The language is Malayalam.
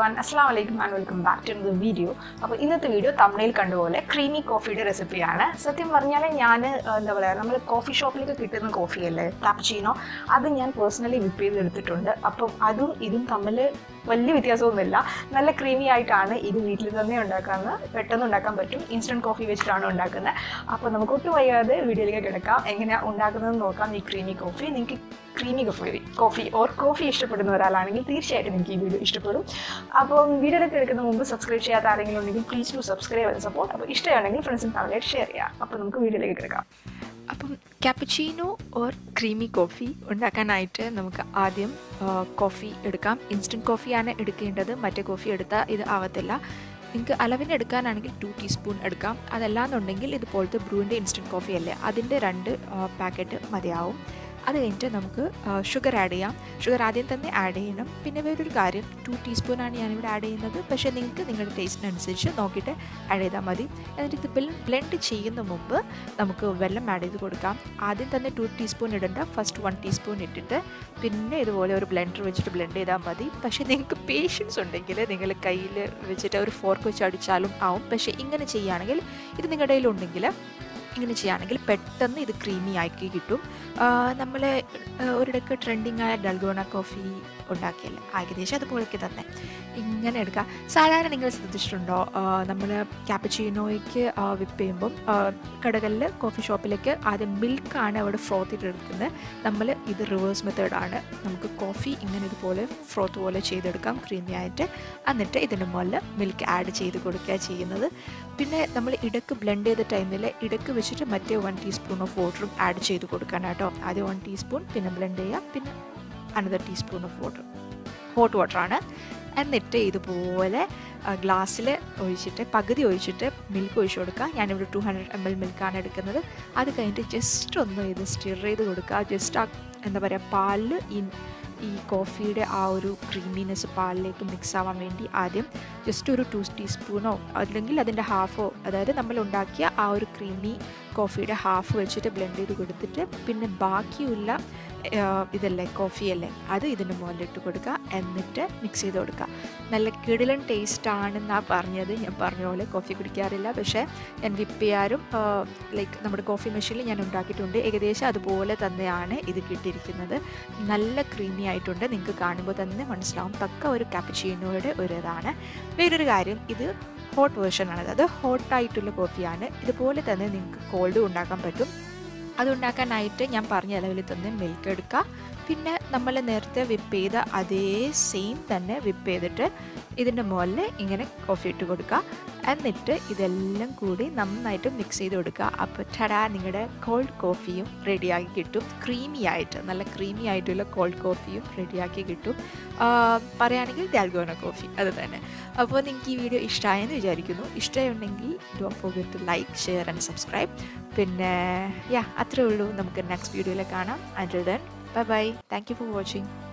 വൺ അസ്സാം വലൈക്കും and welcome back to the video അപ്പോൾ ഇന്നത്തെ വീഡിയോ തമിഴിൽ കണ്ടുപോലെ ക്രീമി കോഫിയുടെ റെസിപ്പിയാണ് സത്യം പറഞ്ഞാൽ ഞാൻ എന്താ പറയുക നമ്മൾ കോഫി ഷോപ്പിലേക്ക് കിട്ടുന്ന കോഫിയല്ലേ കാപ്പച്ചീനോ അത് ഞാൻ പേഴ്സണലി വിപ്പ് ചെയ്ത് എടുത്തിട്ടുണ്ട് അപ്പം അതും ഇതും തമ്മിൽ വലിയ വ്യത്യാസമൊന്നുമില്ല നല്ല ക്രീമി ആയിട്ടാണ് ഇത് വീട്ടിൽ തന്നെ ഉണ്ടാക്കാമെന്ന് പെട്ടെന്ന് ഉണ്ടാക്കാൻ പറ്റും ഇൻസ്റ്റൻറ്റ് കോഫി വെച്ചിട്ടാണ് ഉണ്ടാക്കുന്നത് അപ്പോൾ നമുക്ക് ഒട്ടും വയ്യാതെ വീഡിയോയിലേക്ക് കിടക്കാം എങ്ങനെയാണ് ഉണ്ടാക്കുന്നതെന്ന് നോക്കാം ഈ ക്രീമി കോഫി നിങ്ങൾക്ക് creamy coffee coffee or coffee ഇഷ്ടപ്പെടുന്ന ഒരാളാണെങ്കിൽ തീർച്ചയായിട്ടും നിങ്ങൾക്ക് ഈ വീഡിയോ ഇഷ്ടപ്പെടും അപ്പം വീഡിയോയിലേക്ക് എടുക്കുന്ന മുമ്പ് സബ്സ്ക്രൈബ് ചെയ്യാത്ത ആരെങ്കിലും ഉണ്ടെങ്കിൽ please to subscribe and support അപ്പോൾ ഇഷ്ടമാണെങ്കിൽ ഫ്രണ്ട്സിന് ഫാമിലിയായിട്ട് ഷെയർ ചെയ്യാം അപ്പോൾ നമുക്ക് വീഡിയോയിലേക്ക് കിടക്കാം അപ്പം ക്യാപ്പച്ചീനോ ഓർ ക്രീമി കോഫി ഉണ്ടാക്കാനായിട്ട് നമുക്ക് ആദ്യം കോഫി എടുക്കാം ഇൻസ്റ്റൻറ്റ് കോഫിയാണ് എടുക്കേണ്ടത് മറ്റേ കോഫി എടുത്താൽ ഇത് ആവത്തില്ല നിങ്ങൾക്ക് അളവിന് എടുക്കാനാണെങ്കിൽ ടു ടീസ്പൂൺ എടുക്കാം അതല്ലാന്നുണ്ടെങ്കിൽ ഇതുപോലത്തെ ബ്രൂവിൻ്റെ ഇൻസ്റ്റൻറ്റ് കോഫി അല്ലേ അതിൻ്റെ രണ്ട് പാക്കറ്റ് മതിയാവും അത് കഴിഞ്ഞിട്ട് നമുക്ക് ഷുഗർ ആഡ് ചെയ്യാം ഷുഗർ ആദ്യം തന്നെ ആഡ് ചെയ്യണം പിന്നെ വേറൊരു കാര്യം ടു ടീസ്പൂണാണ് ഞാനിവിടെ ആഡ് ചെയ്യുന്നത് പക്ഷേ നിങ്ങൾക്ക് നിങ്ങളുടെ ടേസ്റ്റിനനുസരിച്ച് നോക്കിയിട്ട് ആഡ് ചെയ്താൽ മതി എന്നിട്ട് ഇത് ബ്ലെൻഡ് ചെയ്യുന്ന മുമ്പ് നമുക്ക് വെള്ളം ആഡ് ചെയ്ത് കൊടുക്കാം ആദ്യം തന്നെ ടു ടീസ്പൂൺ ഇടണ്ട ഫസ്റ്റ് വൺ ടീസ്പൂൺ ഇട്ടിട്ട് പിന്നെ ഇതുപോലെ ഒരു ബ്ലെൻഡർ വെച്ചിട്ട് ബ്ലെൻഡ് ചെയ്താൽ മതി പക്ഷേ നിങ്ങൾക്ക് പേഷ്യൻസ് ഉണ്ടെങ്കിൽ നിങ്ങൾ കയ്യിൽ വെച്ചിട്ട് ഒരു ഫോർക്ക് വെച്ച് അടിച്ചാലും ആവും പക്ഷേ ഇങ്ങനെ ചെയ്യുകയാണെങ്കിൽ ഇത് നിങ്ങളുടെ കയ്യിലുണ്ടെങ്കിൽ ഇങ്ങനെ ചെയ്യുകയാണെങ്കിൽ പെട്ടെന്ന് ഇത് ക്രീമി ആക്കി കിട്ടും നമ്മൾ ഒരിടക്ക് ട്രെൻഡിങ് ആയ ഡൽഗോണ കോഫി ഉണ്ടാക്കിയല്ലേ ഏകദേശം അതുപോലൊക്കെ തന്നെ ഇങ്ങനെ എടുക്കുക സാധാരണ നിങ്ങൾ ശ്രദ്ധിച്ചിട്ടുണ്ടോ നമ്മൾ ക്യാപ്പച്ചീനോയ്ക്ക് വിപ്പ് ചെയ്യുമ്പം കടകളിൽ കോഫി ഷോപ്പിലേക്ക് ആദ്യം മിൽക്കാണ് അവിടെ ഫ്രോത്ത് ഇട്ടെടുക്കുന്നത് നമ്മൾ ഇത് റിവേഴ്സ് മെത്തേഡാണ് നമുക്ക് കോഫി ഇങ്ങനെ ഇതുപോലെ ഫ്രോത്ത് പോലെ ചെയ്തെടുക്കാം ക്രീമി ആയിട്ട് എന്നിട്ട് ഇതിന് മുകളിൽ മിൽക്ക് ആഡ് ചെയ്ത് കൊടുക്കുക ചെയ്യുന്നത് പിന്നെ നമ്മൾ ഇടക്ക് ബ്ലെൻഡ് ചെയ്ത ടൈമിൽ ഇടക്ക് വെച്ചിട്ട് മറ്റേ വൺ ടീസ്പൂൺ ഓഫ് വാട്ടറും ആഡ് ചെയ്ത് കൊടുക്കാൻ കേട്ടോ ആദ്യം വൺ ടീസ്പൂൺ പിന്നെ ബ്ലെൻഡ് ചെയ്യുക പിന്നെ another teaspoon of water hot വാട്ടറാണ് എന്നിട്ട് ഇതുപോലെ ഗ്ലാസ്സിൽ ഒഴിച്ചിട്ട് പകുതി ഒഴിച്ചിട്ട് മിൽക്ക് ഒഴിച്ചു കൊടുക്കുക ഞാനിവിടെ ടു ഹൺഡ്രഡ് എം എൽ മിൽക്കാണ് എടുക്കുന്നത് അത് കഴിഞ്ഞിട്ട് ജസ്റ്റ് ഒന്ന് ഇത് സ്റ്റിർ ചെയ്ത് കൊടുക്കുക ജസ്റ്റ് ആ എന്താ പറയുക പാലിൽ ഈ ഈ കോഫിയുടെ ആ ഒരു ക്രീമിനെസ് പാലിലേക്ക് മിക്സ് ആവാൻ വേണ്ടി ആദ്യം ജസ്റ്റ് ഒരു ടു ടീസ്പൂണോ അല്ലെങ്കിൽ അതിൻ്റെ ഹാഫോ അതായത് നമ്മൾ ഉണ്ടാക്കിയ ആ ഒരു ക്രീമി കോഫിയുടെ ഹാഫ് വെച്ചിട്ട് ബ്ലെൻഡ് ചെയ്ത് കൊടുത്തിട്ട് പിന്നെ ബാക്കിയുള്ള ഇതല്ലേ കോഫിയല്ലേ അത് ഇതിന് മുകളിലിട്ട് കൊടുക്കുക എന്നിട്ട് മിക്സ് ചെയ്ത് കൊടുക്കുക നല്ല കിടിലൻ ടേസ്റ്റ് ആണെന്നാണ് പറഞ്ഞത് ഞാൻ പറഞ്ഞ പോലെ കോഫി കുടിക്കാറില്ല പക്ഷേ ഞാൻ വിപ്പ് ചെയ്യാറും ലൈക്ക് നമ്മുടെ കോഫി മെഷീനിൽ ഞാൻ ഉണ്ടാക്കിയിട്ടുണ്ട് ഏകദേശം അതുപോലെ തന്നെയാണ് ഇത് കിട്ടിയിരിക്കുന്നത് നല്ല ക്രീമി ആയിട്ടുണ്ട് നിങ്ങൾക്ക് കാണുമ്പോൾ തന്നെ മനസ്സിലാവും പക്ക ഒരു കാപ്പച്ചീനോയുടെ ഒരു ഇതാണ് വേറൊരു കാര്യം ഇത് ഹോട്ട് വേർഷനാണ് അത് ഹോട്ടായിട്ടുള്ള കോഫിയാണ് ഇതുപോലെ തന്നെ നിങ്ങൾക്ക് കോൾഡും ഉണ്ടാക്കാൻ പറ്റും അതുണ്ടാക്കാനായിട്ട് ഞാൻ പറഞ്ഞ അളവിൽ തന്നെ മിൽക്ക് എടുക്കുക പിന്നെ നമ്മൾ നേരത്തെ വിപ്പ് ചെയ്ത അതേ സെയിം തന്നെ വിപ്പ് ചെയ്തിട്ട് ഇതിൻ്റെ മുകളിൽ ഇങ്ങനെ കോഫി ഇട്ട് കൊടുക്കുക എന്നിട്ട് ഇതെല്ലാം കൂടി നന്നായിട്ട് മിക്സ് ചെയ്ത് കൊടുക്കുക അപ്പോൾ ടടാ നിങ്ങളുടെ കോൾഡ് കോഫിയും റെഡിയാക്കി കിട്ടും ക്രീമി ആയിട്ട് നല്ല ക്രീമി ആയിട്ടുള്ള കോൾഡ് കോഫിയും റെഡിയാക്കി കിട്ടും പറയുകയാണെങ്കിൽ ഡാൽഗോന കോഫി അത് തന്നെ അപ്പോൾ നിങ്ങൾക്ക് ഈ വീഡിയോ ഇഷ്ടമായെന്ന് വിചാരിക്കുന്നു ഇഷ്ടമുണ്ടെങ്കിൽ do forget to like share and subscribe പിന്നെ യാ അത്രേ ഉള്ളൂ നമുക്ക് നെക്സ്റ്റ് വീഡിയോയിൽ കാണാം until then bye bye thank you for watching